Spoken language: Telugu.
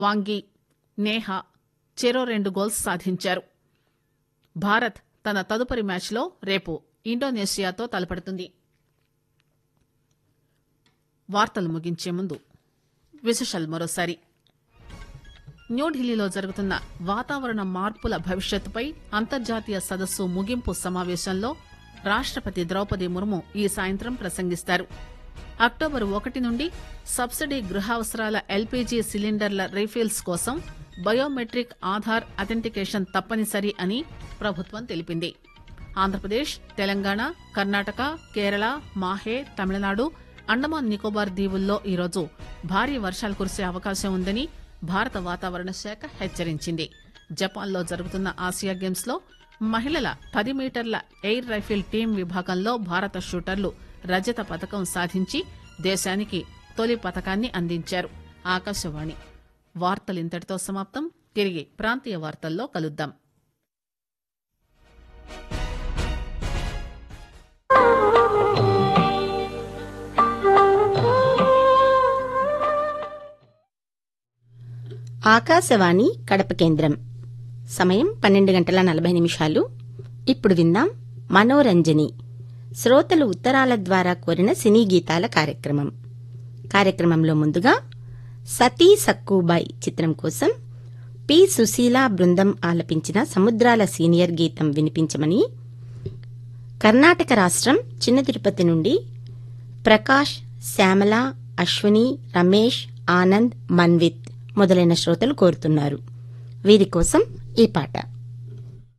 వాంగి నేహా చెరో రెండు గోల్స్ సాధించారు భారత్ తన తదుపరి మ్యాచ్లో రేపు ఇండోనేషియాతో తలపడుతుంది వార్తలు ముగించే ముందు విశేషాలు మరోసారి న్యూఢిల్లీలో జరుగుతున్న వాతావరణ మార్పుల భవిష్యత్తుపై అంతర్జాతీయ సదస్సు ముగింపు సమావేశంలో రాష్టపతి ద్రౌపది ముర్ము ఈ సాయంత్రం ప్రసంగిస్తారు అక్టోబర్ ఒకటి నుండి సబ్సిడీ గృహావసరాల ఎల్పీజీ సిలిండర్ల రీఫిల్స్ కోసం బయోమెట్రిక్ ఆధార్ అథెంటికేషన్ తప్పనిసరి అని ప్రభుత్వం తెలిపింది ఆంధ్రప్రదేశ్ తెలంగాణ కర్ణాటక కేరళ మాహే తమిళనాడు అండమాన్ నికోబార్ దీవుల్లో ఈరోజు భారీ వర్షాలు కురిసే అవకాశం ఉందని భారత వాతావరణ శాఖ హెచ్చరించింది జపాన్లో జరుగుతున్న ఆసియా గేమ్స్ లో మహిళల పది మీటర్ల ఎయిర్ రైఫిల్ టీం విభాగంలో భారత షూటర్లు రజత పథకం సాధించి దేశానికి తొలి పథకాన్ని అందించారు ఆకాశవాణి వార్తలు ఇంతటితో సమాప్తం తిరిగి ప్రాంతీయ వార్తల్లో కలుద్దాం ఆకాశవాణి కడప కేంద్రం సమయం పన్నెండు గంటల నలభై నిమిషాలు ఇప్పుడు విందాం మనోరంజని శ్రోతలు ఉత్తరాల ద్వారా కోరిన సినీ గీతాల కార్యక్రమం కార్యక్రమంలో ముందుగా సతీ సక్కుబాయ్ చిత్రం కోసం పి సుశీల బృందం ఆలపించిన సముద్రాల సీనియర్ గీతం వినిపించమని కర్ణాటక రాష్ట్రం చిన్న తిరుపతి నుండి ప్రకాష్ శ్యామల అశ్విని రమేష్ ఆనంద్ మన్విత్ మొదలైన శ్రోతలు కోరుతున్నారు వీరి కోసం ఈ పాట